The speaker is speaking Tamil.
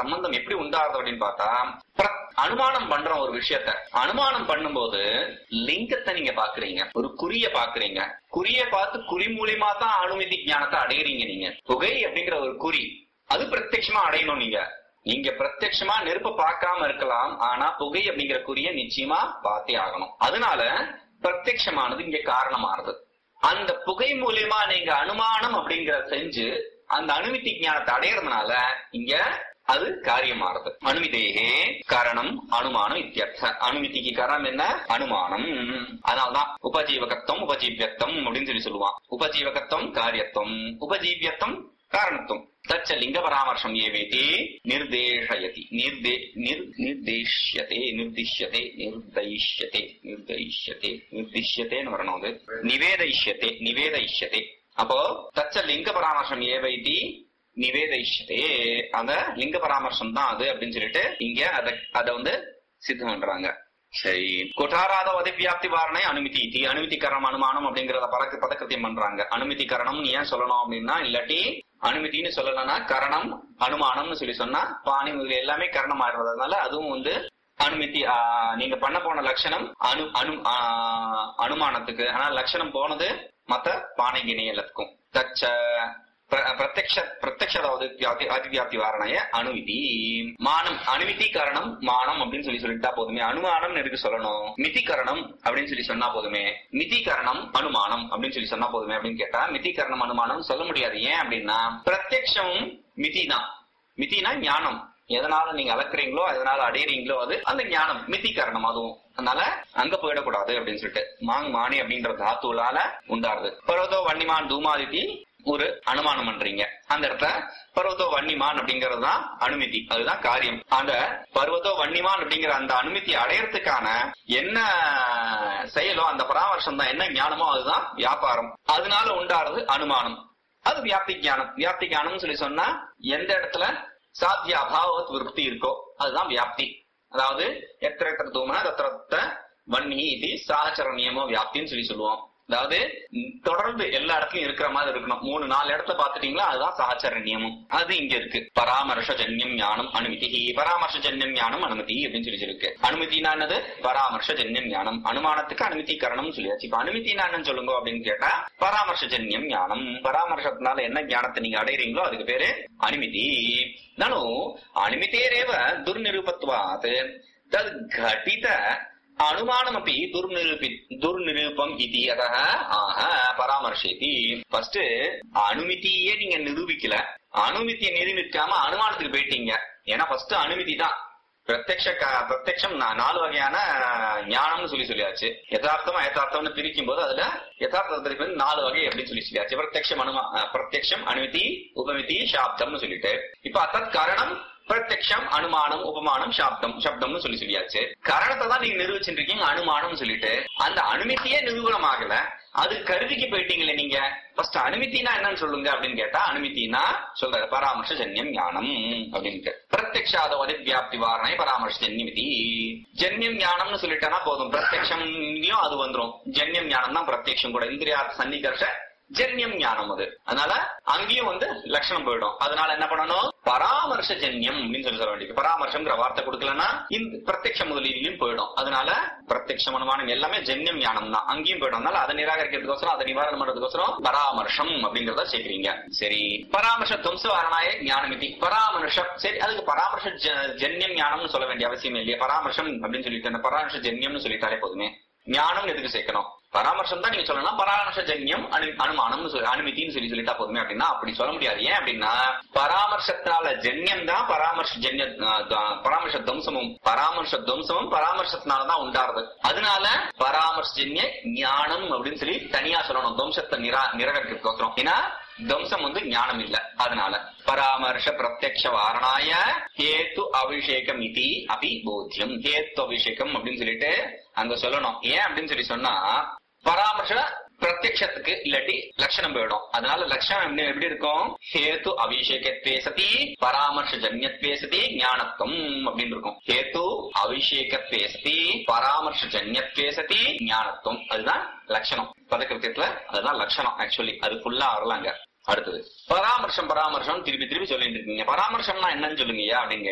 சம்பந்தம் எப்படி உண்டாகுது அப்படின்னு பார்த்தா பிர- அனுமானம் பண்ற ஒரு விஷயத்த அனுமானம் பண்ணும்போது லிங்கத்தை நீங்க பாக்குறீங்க ஒரு குறிய பாக்குறீங்க குறிய பார்த்து குறி மூலியமா தான் அனுமதி ஞானத்தை அடையறீங்க நீங்க புகை அப்படிங்கிற ஒரு குறி அது பிரத்யட்சமா அடையணும் நீங்க நீங்க பிரத்யட்சமா நெருப்ப பார்க்காம இருக்கலாம் ஆனா புகை அப்படிங்கிற குறிய நிச்சயமா பார்த்தே ஆகணும் அதனால பிரத்யட்சமானது இங்க காரணமானது அந்த புகை மூலியமா நீங்க அனுமானம் அப்படிங்கறத செஞ்சு அந்த அனுமதி ஞானத்தை அடையறதுனால இங்க அது காரியமாறுது அனுமிதேகே காரணம் அனுமானம் இத்தியர்த்த அனுமதிக்கு காரணம் என்ன அனுமானம் அதனால்தான் உபஜீவகத்துவம் உபஜீவியத்துவம் அப்படின்னு சொல்லி சொல்லுவான் உபஜீவகத்துவம் காரியத்துவம் உபஜீவியத்துவம் காரணத்துவம் தச்ச லிங்க பராமர்சம் ஏவேதி நிர்தேஷயதி நிர்தே நிர் நிர்தேஷ்யதே நிர்திஷ்யதே நிர்தயிஷ்யதே நிர்தயிஷ்யதே நிர்திஷ்யத்தேன்னு வரணும் அது நிவேதைஷ்யத்தே நிவேதைஷ்யத்தே அப்போ தச்ச லிங்க பராமர்சம் ஏவைதி நிவேதைஷ்யதே அந்த லிங்க பராமர்சம் தான் அது அப்படின்னு சொல்லிட்டு இங்க அத அத வந்து சித்தம் பண்றாங்க சரி கொட்டாராத அதிவியாப்தி வாரணை அனுமதி இது அனுமதிகரணம் அனுமானம் அப்படிங்கறத பதக்க பதக்கத்தையும் பண்றாங்க அனுமதிகரணம் ஏன் சொல்லணும் அப்படின்னா இல்லாட்டி அனுமதின்னு சொல்லலன்னா கரணம் அனுமானம்னு சொல்லி சொன்னா பாணி முதல் எல்லாமே கரணம் ஆடுறதுனால அதுவும் வந்து அனுமதி ஆ, நீங்க பண்ண போன லட்சணம் அனு அனு ஆ, அனுமானத்துக்கு ஆனா லட்சணம் போனது மத்த பானைகிணி எல்லாத்துக்கும் தச்ச பிர- பிரத்யக்ஷ பிரத்யக்ஷ அதிவியாப்தி அதிவியாப்தி வாரணய அணுவிதி மானம் அணுவிதி காரணம் மானம் அப்படின்னு சொல்லி சொல்லிட்டா போதுமே அனுமானம் எதுக்கு சொல்லணும் மிதி கரணம் அப்படின்னு சொல்லி சொன்னா போதுமே மிதி கரணம் அனுமானம் அப்படின்னு சொல்லி சொன்னா போதுமே அப்படின்னு கேட்டா மிதி கரணம் அனுமானம் சொல்ல முடியாது ஏன் அப்படின்னா பிரத்யக்ஷமும் மிதி தான் மிதினா ஞானம் எதனால நீங்க அளக்குறீங்களோ அதனால அடையறீங்களோ அது அந்த ஞானம் மிதி கரணம் அதுவும் அதனால அங்க போயிடக்கூடாது அப்படின்னு சொல்லிட்டு மாங் மானி அப்படின்ற தாத்துலால உண்டாருது பர்வதோ வன்னிமான் தூமாதித்தி ஒரு அனுமானம் பண்றீங்க அந்த இடத்துல பர்வதோ வன்னிமான் அப்படிங்கிறது தான் அனுமதி அதுதான் காரியம் அந்த பர்வதோ வன்னிமான் அப்படிங்கிற அந்த அனுமதி அடையறதுக்கான என்ன செயலோ அந்த பராமர்சம் தான் என்ன ஞானமோ அதுதான் வியாபாரம் அதனால உண்டாறது அனுமானம் அது வியாப்தி ஞானம் வியாப்தி ஞானம்னு சொல்லி சொன்னா எந்த இடத்துல சாத்திய அபாவத் விருத்தி இருக்கோ அதுதான் வியாப்தி அதாவது எத்திர எத்திர தூமன தத்திரத்த வன்னி இது சாகச்சர நியமோ வியாப்தின்னு சொல்லி சொல்லுவோம் அதாவது ம், தொடர்ந்து எல்லா இடத்துலயும் இருக்கிற மாதிரி இருக்கணும் மூணு நாலு இடத்துல பாத்துட்டீங்களா அதுதான் சகச்சர நியமம் அது இங்க இருக்கு பராமர்ஷ ஜன்யம் ஞானம் அனுமதி பராமர்ஷ ஜன்யம் ஞானம் அனுமதி அப்படின்னு சொல்லி இருக்கு அனுமதினா என்னது பராமர்ஷ ஜன்யம் ஞானம் அனுமானத்துக்கு அனுமதி கரணம் சொல்லியாச்சு இப்ப அனுமதினா என்னன்னு சொல்லுங்க அப்படின்னு கேட்டா பராமர்ஷ ஜன்யம் ஞானம் பராமர்ஷத்தினால என்ன ஞானத்தை நீங்க அடையறீங்களோ அதுக்கு பேரு அனுமதி நனு அனுமிதேரேவ துர்நிரூபத்வாத் தத் घटित அனுமானமப்பி துர்நிரூபி துர்நிரூபம் இது அத ஆஹ பராமர்ஷேதி ஃபர்ஸ்ட் அனுமதியே நீங்க நிரூபிக்கல அனுமதியை நிரூபிக்காம அனுமானத்துக்கு போயிட்டீங்க ஏன்னா ஃபர்ஸ்ட் அனுமதி தான் பிரத்யக்ஷ க- பிரத்யக்ஷம் நா- நாலு வகையான ஞானம்னு சொல்லி சொல்லியாச்சு யதார்த்தமா யதார்த்தம்னு பிரிக்கும் போது அதுல யதார்த்தத்திற்கு வந்து நாலு வகை அப்படின்னு சொல்லி சொல்லியாச்சு பிரத்யக்ஷம் அனுமா அஹ், பிரத்யக்ஷம் அனுமதி உபமிதி சாப்தம்னு சொல்லிட்டு இப்ப அத்தத் காரணம் பிரத்யக்ஷம் அனுமானம் உபமானம் சாப்தம் சப்தம்னு சொல்லி சொல்லியாச்சு காரணத்தை தான் நீங்க நிரூபிச்சுட்டு இருக்கீங்க அனுமானம் சொல்லிட்டு அந்த அனுமதியே நிரூபணம் ஆகல அது கருவிக்கு போயிட்டீங்களே நீங்க ஃபர்ஸ்ட் அனுமதினா என்னன்னு சொல்லுங்க அப்படின்னு கேட்டா அனுமதினா சொல்ற பராமர்ஷ ஜன்யம் ஞானம் அப்படின்ட்டு பிரத்யக்ஷாத வியாப்தி வாரணை பராமர்ஷ ஜன்யமிதி ஜன்யம் ஞானம்னு சொல்லிட்டேன்னா போதும் பிரத்யக்ஷம்லயும் அது வந்துரும் ஜன்யம் ஞானம் தான் பிரத்யக்ஷம் கூட இந்திரியா சன்னிகர்ஷ ஜன்யம் ஞானம் அது அதனால அங்கேயும் வந்து லட்சணம் போயிடும் அதனால என்ன பண்ணணும் பராமர்ஷ ஜன்யம் அப்படின்னு சொல்லி சொல்ல வேண்டியது பராமர்ஷம்ங்கிற வார்த்தை கொடுக்கலன்னா இந்த பிரத்யக்ஷ முதலீதிலையும் போயிடும் அதனால பிரத்யக்ஷம் அனுமானம் எல்லாமே ஜன்யம் ஞானம் தான் அங்கேயும் போயிடும் அதனால அதை நிராகரிக்கிறதுக்கோசரம் அதை நிவாரணம் பண்றதுக்கோசரம் பராமர்ஷம் அப்படிங்கறத சேர்க்கிறீங்க சரி பராமர்ஷ துவம்ச வாரணாய ஞானமிதி பராமர்ஷம் சரி அதுக்கு பராமர்ஷ ஜ- ஜன்யம் ஞானம்னு சொல்ல வேண்டிய அவசியம் இல்லையா பராமர்ஷம் அப்படின்னு சொல்லிட்டு அந்த பராமர்ஷ ஜன்யம்னு சொல்லிட்டாலே போதுமே ஞானம் எதுக்கு சேர்க்கணும் பராமர்சம் தான் நீங்க சொல்லலாம் பராமர்ஷ ஜன்யம் அனு அனுமானம்னு சொல்லி அனுமதின்னு சொல்லி சொல்லிட்டா போதுமே அப்படின்னா அப்படி சொல்ல முடியாது ஏன் அப்படின்னா பராமர்சத்தால ஜன்யம் தான் பராமர்ஷ ஜன்ய அஹ், த- பராமர்ஷ துவம்சமும் பராமர்ஷ துவம்சமும் பராமர்சத்தினால தான் உண்டாருது அதனால பராமர்ஷ ஜன்ய ஞானம் அப்படின்னு சொல்லி தனியா சொல்லணும் துவம்சத்தை நிரா நிரகரிக்கிறதுக்கோசரம் ஏன்னா துவம்சம் வந்து ஞானம் இல்ல அதனால பராமர்ஷ பிரத்யக்ஷ வாரணாய ஹேத்து அபிஷேகம் இதி அபி போத்தியம் ஹேத்து அபிஷேகம் அப்படின்னு சொல்லிட்டு அங்க சொல்லணும் ஏன் அப்படின்னு சொல்லி சொன்னா பராமர்ஷ பிரத்யக்ஷத்துக்கு இல்லாட்டி லட்சணம் போயிடும் அதனால லட்சணம் எப்படி எப்படி இருக்கும் ஹேத்து அபிஷேகத்வே சதி பராமர்ஷ ஜன்யத்வே சதி ஞானத்துவம் அப்படின்னு இருக்கும் ஹேத்து அபிஷேகத்வே சதி பராமர்ஷ ஜன்யத்வே சதி ஞானத்துவம் அதுதான் லட்சணம் பதக்கிருத்தியத்துல அதுதான் லட்சணம் ஆக்சுவலி அது ஃபுல்லா வரலாங்க அடுத்தது பராமர்ஷம் பராமர்ஷம் திருப்பி திருப்பி சொல்லிட்டு இருக்கீங்க பராமர்ஷம்னா என்னன்னு சொல்லுங்கய்யா அப்படின்னு